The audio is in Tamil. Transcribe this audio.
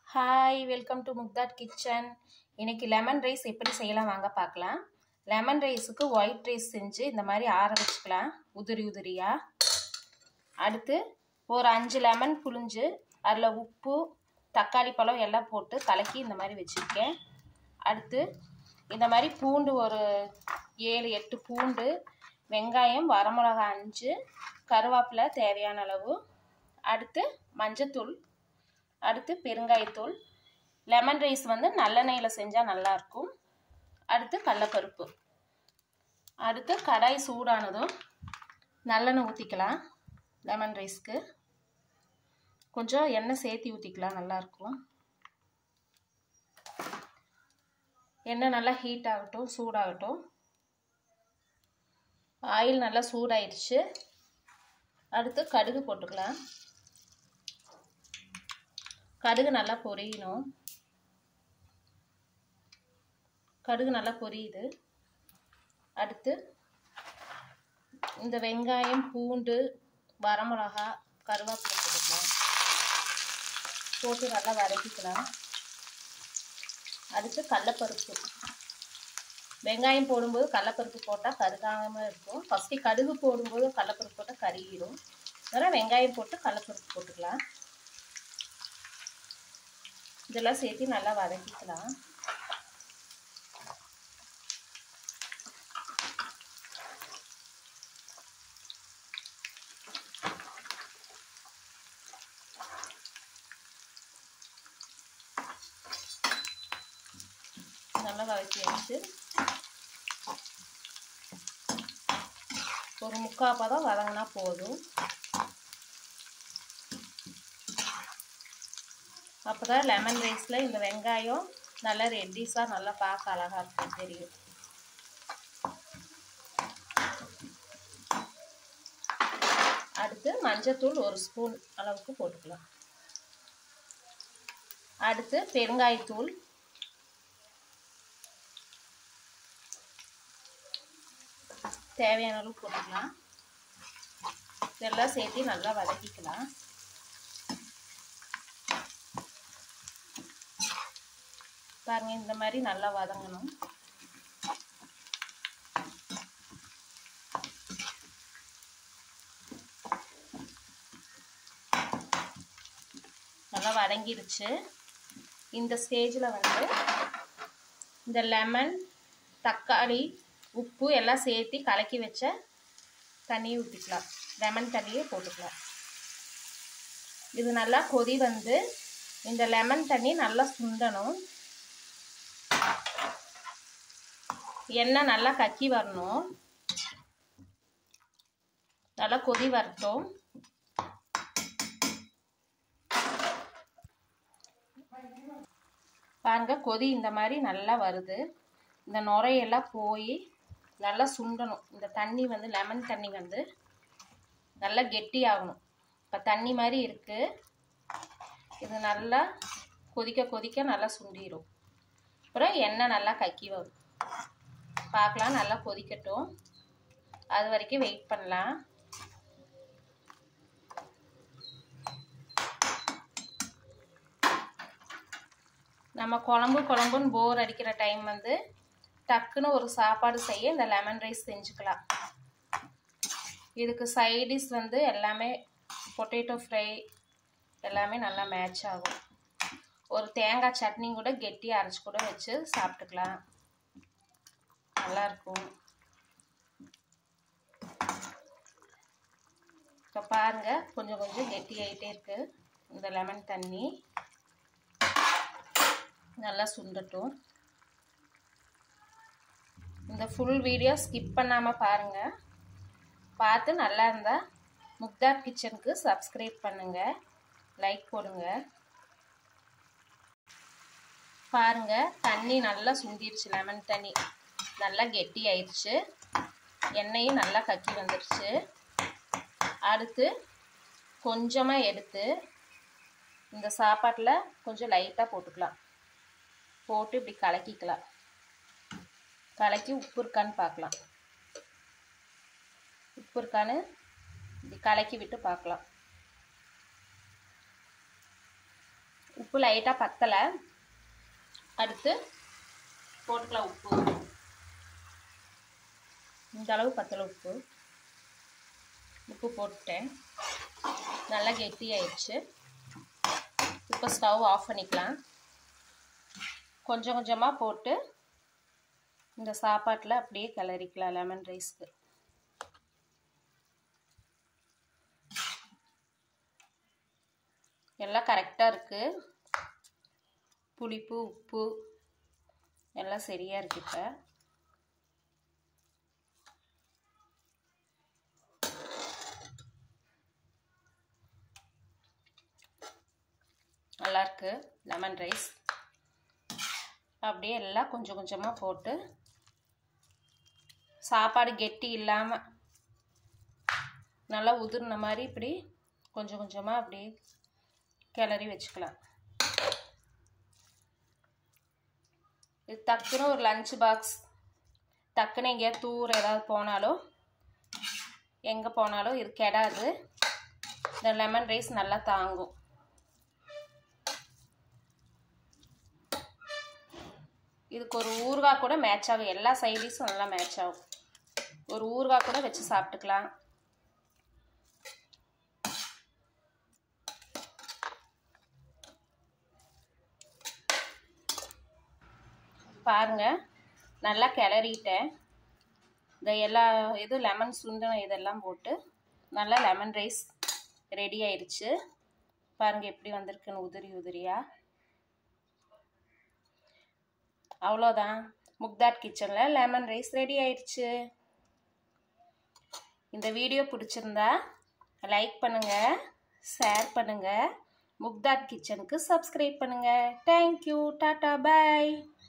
ஹாய் வெல்கம் டு முக்தாட் கிச்சன் இன்னைக்கு லெமன் ரைஸ் எப்படி செய்யலாம் வாங்க பார்க்கலாம் லெமன் ரைஸுக்கு ஒயிட் ரைஸ் செஞ்சு இந்த மாதிரி ஆற வச்சுக்கலாம் உதிரி உதிரியாக அடுத்து ஒரு அஞ்சு லெமன் புழிஞ்சு அதில் உப்பு தக்காளி பழம் எல்லாம் போட்டு கலக்கி இந்த மாதிரி வச்சுருக்கேன் அடுத்து இந்த மாதிரி பூண்டு ஒரு ஏழு எட்டு பூண்டு வெங்காயம் வரமிளகா அஞ்சு கருவேப்பிலை தேவையான அளவு அடுத்து மஞ்சத்தூள் அடுத்து பெருங்காயத்தூள் லெமன் ரைஸ் வந்து நல்லெண்ணெயில் செஞ்சால் நல்லாயிருக்கும் அடுத்து கடலப்பருப்பு அடுத்து கடாய் சூடானதும் நல்லெண்ணெய் ஊற்றிக்கலாம் லெமன் ரைஸ்க்கு கொஞ்சம் எண்ணெய் சேர்த்தி ஊற்றிக்கலாம் நல்லாயிருக்கும் எண்ணெய் நல்லா ஹீட் ஆகட்டும் சூடாகட்டும் ஆயில் நல்லா சூடாயிடுச்சு அடுத்து கடுகு போட்டுக்கலாம் கடுகு நல்லா பொரியணும் கடுகு நல்லா பொரியுது அடுத்து இந்த வெங்காயம் பூண்டு வரமிளகா கருவேப்பிலை போட்டுக்கலாம் போட்டு நல்லா வதக்கிக்கலாம் அடுத்து கடலப்பருப்பு வெங்காயம் போடும்போது கடலப்பருப்பு போட்டால் கருகாமல் இருக்கும் ஃபஸ்ட்டு கடுகு போடும்போது கடலப்பருப்பு போட்டால் கருகிடும் அதனால் வெங்காயம் போட்டு கடலப்பருப்பு போட்டுக்கலாம் இதெல்லாம் சேர்த்து நல்லா வதக்கிக்கலாம் நல்லா வதக்கி வச்சு ஒரு முக்கால் பதம் வதங்கினா போதும் அப்போ தான் லெமன் ரைஸில் இந்த வெங்காயம் நல்லா ரெட்டிஸாக நல்லா பார்க்க அழகாக இருக்கும் தெரியும் அடுத்து மஞ்சத்தூள் ஒரு ஸ்பூன் அளவுக்கு போட்டுக்கலாம் அடுத்து பெருங்காயத்தூள் தேவையான அளவு போட்டுக்கலாம் இதெல்லாம் சேர்த்து நல்லா வதக்கிக்கலாம் பாருங்க இந்த மாதிரி நல்லா வதங்கணும் நல்லா வதங்கிடுச்சு இந்த ஸ்டேஜில் வந்து இந்த லெமன் தக்காளி உப்பு எல்லாம் சேர்த்து கலக்கி வச்ச தண்ணியை ஊற்றிக்கலாம் லெமன் தண்ணியை போட்டுக்கலாம் இது நல்லா கொதி வந்து இந்த லெமன் தண்ணி நல்லா சுண்டணும் எண்ணெய் நல்லா கக்கி வரணும் நல்லா கொதி வரட்டும் பாருங்க கொதி இந்த மாதிரி நல்லா வருது இந்த நுரையெல்லாம் போய் நல்லா சுண்டணும் இந்த தண்ணி வந்து லெமன் தண்ணி வந்து நல்லா கெட்டி ஆகணும் இப்போ தண்ணி மாதிரி இருக்குது இது நல்லா கொதிக்க கொதிக்க நல்லா சுண்டிடும் அப்புறம் எண்ணெய் நல்லா கக்கி வரும் பார்க்கலாம் நல்லா கொதிக்கட்டும் அது வரைக்கும் வெயிட் பண்ணலாம் நம்ம குழம்பு குழம்புன்னு போர் அடிக்கிற டைம் வந்து டக்குன்னு ஒரு சாப்பாடு செய்ய இந்த லெமன் ரைஸ் செஞ்சுக்கலாம் இதுக்கு சைடிஷ் வந்து எல்லாமே பொட்டேட்டோ ஃப்ரை எல்லாமே நல்லா மேட்ச் ஆகும் ஒரு தேங்காய் சட்னி கூட கெட்டியாக அரைச்சி கூட வச்சு சாப்பிட்டுக்கலாம் நல்லாயிருக்கும் இப்போ பாருங்கள் கொஞ்சம் கொஞ்சம் கெட்டி ஆகிட்டே இருக்குது இந்த லெமன் தண்ணி நல்லா சுண்டட்டும் இந்த ஃபுல் வீடியோ ஸ்கிப் பண்ணாமல் பாருங்கள் பார்த்து நல்லா இருந்தால் முக்தார் கிச்சனுக்கு சப்ஸ்கிரைப் பண்ணுங்கள் லைக் போடுங்க பாருங்கள் தண்ணி நல்லா சுண்டிருச்சு லெமன் தண்ணி நல்லா கெட்டி ஆயிடுச்சு எண்ணெயும் நல்லா கக்கி வந்துருச்சு அடுத்து கொஞ்சமாக எடுத்து இந்த சாப்பாட்டில் கொஞ்சம் லைட்டாக போட்டுக்கலாம் போட்டு இப்படி கலக்கிக்கலாம் கலக்கி உப்பு இருக்கான்னு பார்க்கலாம் உப்பு இருக்கான்னு இப்படி கலக்கி விட்டு பார்க்கலாம் உப்பு லைட்டாக பத்தலை அடுத்து போட்டுக்கலாம் உப்பு இந்த அளவு பத்தலை உப்பு உப்பு போட்டுட்டேன் நல்லா கெட்டியாயிடுச்சு இப்போ ஸ்டவ் ஆஃப் பண்ணிக்கலாம் கொஞ்சம் கொஞ்சமாக போட்டு இந்த சாப்பாட்டில் அப்படியே கிளறிக்கலாம் லெமன் ரைஸ்க்கு எல்லாம் கரெக்டாக இருக்குது புளிப்பு உப்பு எல்லாம் சரியாக இருக்கு இப்போ நல்லாயிருக்கு லெமன் ரைஸ் அப்படியே எல்லாம் கொஞ்சம் கொஞ்சமாக போட்டு சாப்பாடு கெட்டி இல்லாமல் நல்லா உதிர்ன மாதிரி இப்படி கொஞ்சம் கொஞ்சமாக அப்படியே கிளறி வச்சுக்கலாம் இது டக்குன்னு ஒரு லஞ்ச் பாக்ஸ் டக்குன்னு எங்கேயா தூர் ஏதாவது போனாலும் எங்கே போனாலும் இது கெடாது இந்த லெமன் ரைஸ் நல்லா தாங்கும் இதுக்கு ஒரு ஊறுகாய் கூட மேட்ச் ஆகும் எல்லா சைடிஸும் நல்லா மேட்ச் ஆகும் ஒரு ஊறுகாய் கூட வச்சு சாப்பிட்டுக்கலாம் பாருங்க நல்லா கிளறிட்டேன் இந்த எல்லா இது லெமன் சுண்டன இதெல்லாம் போட்டு நல்லா லெமன் ரைஸ் ரெடி ஆயிடுச்சு பாருங்க எப்படி வந்திருக்குன்னு உதிரி உதிரியா அவ்வளோதான் முக்தாட் கிச்சனில் லெமன் ரைஸ் ரெடி ஆயிடுச்சு இந்த வீடியோ பிடிச்சிருந்தா லைக் பண்ணுங்கள் ஷேர் பண்ணுங்கள் முக்தாட் கிச்சனுக்கு சப்ஸ்கிரைப் பண்ணுங்கள் தேங்க்யூ டாட்டா பாய்